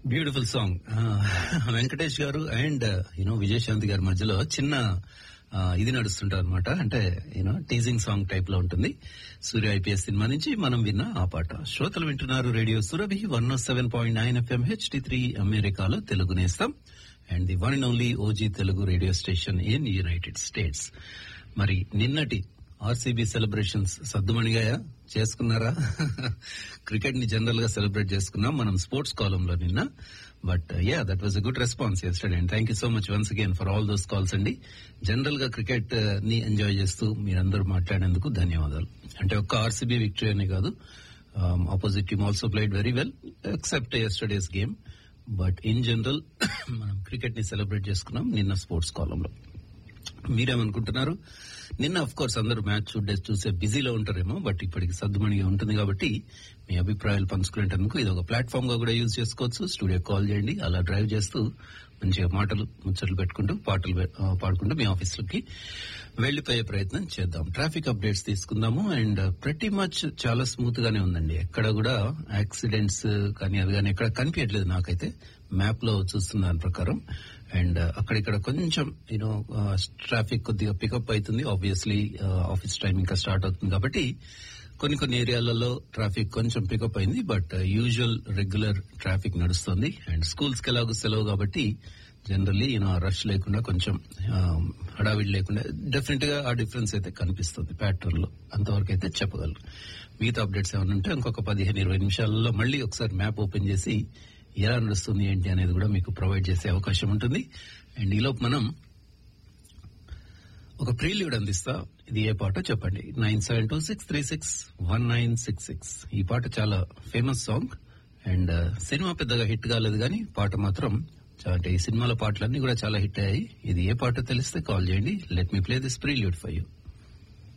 beautiful song Venkatesh గారు and you know Vijayashanti గారి మధ్యలో చిన్న ఆ, ఇది నడుస్తుంటారు అనమాట అంటే యూనో టీజింగ్ సాంగ్ టైప్ లో ఉంటుంది సూర్య ఐపీఎస్ సినిమా నుంచి మనం విన్న ఆ పాట శ్రోతలు వింటున్నారు radio Surabhi one seven point nine FM HD three అమెరికాలో తెలుగు నేస్తాం and the one and only OG Telugu radio station in United States మరి నిన్నటి ఆర్సీబీ సెలబ్రేషన్స్ సద్దుమణిగాయా చేసుకున్నారా క్రికెట్ ని జనరల్ గా సెలబ్రేట్ చేసుకున్నాం మనం స్పోర్ట్స్ కాలం లో నిన్న but ya that was a good response yesterday and thank you so much once again for all those calls అండి జనరల్ గా క్రికెట్ ని ఎంజాయ్ చేస్తూ మీరందరూ మాట్లాడేందుకు ధన్యవాదాలు అంటే ఒక్క ఆర్సీబీ విక్టరీ అనే కాదు opposite team also played very well except yesterday's game but in general మనం క్రికెట్ ని సెలబ్రేట్ చేసుకున్నాం నిన్న స్పోర్ట్స్ కాలంలో మీరేమనుకుంటున్నారు నిన్న అఫ్ కోర్స్ అందరూ మ్యాచ్ చూడే చూసే బిజీలో ఉంటారేమో బట్ ఇప్పటికి సర్దుమణిగా ఉంటుంది కాబట్టి మీ అభిప్రాయాలు పంచుకునేందుకు ఇది ఒక ప్లాట్ఫామ్ గా కూడా యూజ్ చేసుకోవచ్చు స్టూడియో కాల్ చేయండి అలా డ్రైవ్ చేస్తూ మంచిగా మాటలు ముచ్చట్లు పెట్టుకుంటూ పాటలు పె- ఆ, పాడుకుంటూ మీ ఆఫీసులకి వెళ్లిపోయే ప్రయత్నం చేద్దాం ట్రాఫిక్ అప్డేట్స్ తీసుకుందాము అండ్ ప్రతి మచ్ చాలా స్మూత్ గానే ఉందండి ఎక్కడ కూడా యాక్సిడెంట్స్ కానీ అది కానీ ఎక్కడ కనిపించట్లేదు నాకైతే మ్యాప్ లో చూస్తున్న దాని ప్రకారం అండ్ అక్కడిక్కడ కొంచెం యూనో ట్రాఫిక్ కొద్దిగా పికప్ అవుతుంది ఆబ్వియస్లీ ఆఫీస్ టైం ఇంకా స్టార్ట్ అవుతుంది కాబట్టి కొన్ని కొన్ని ఏరియాలలో ట్రాఫిక్ కొంచెం పికప్ అయింది బట్ యూజువల్ రెగ్యులర్ ట్రాఫిక్ నడుస్తుంది అండ్ స్కూల్స్ కి ఎలాగో సెలవు కాబట్టి జనరల్లీ యూనో రష్ లేకుండా కొంచెం ఆ, హడావిడి లేకుండా డెఫినెట్ గా ఆ డిఫరెన్స్ అయితే కనిపిస్తుంది ప్యాటర్న్ లో అంతవరకు అయితే చెప్పగలరు మిగతా అప్డేట్స్ ఏమైనా ఉంటే ఇంకొక పదిహేను ఇరవై నిమిషాలలో మళ్ళీ ఒకసారి మ్యాప్ ఓపెన్ చేసి ఎలా నడుస్తుంది ఏంటి అనేది కూడా మీకు ప్రొవైడ్ చేసే అవకాశం ఉంటుంది అండ్ ఈలోపు మనం ఒక ప్రీల్యూడ్ అందిస్తా ఇది ఏ పాట చెప్పండి nine seven two six three six one nine six six ఈ పాట చాలా ఫేమస్ సాంగ్ అండ్ సినిమా పెద్దగా హిట్ కాలేదు కానీ పాట మాత్రం చా- అంటే ఈ సినిమాల పాటలన్నీ కూడా చాలా హిట్ అయ్యాయి ఇది ఏ పాట తెలిస్తే కాల్ చేయండి let me play this prelude for you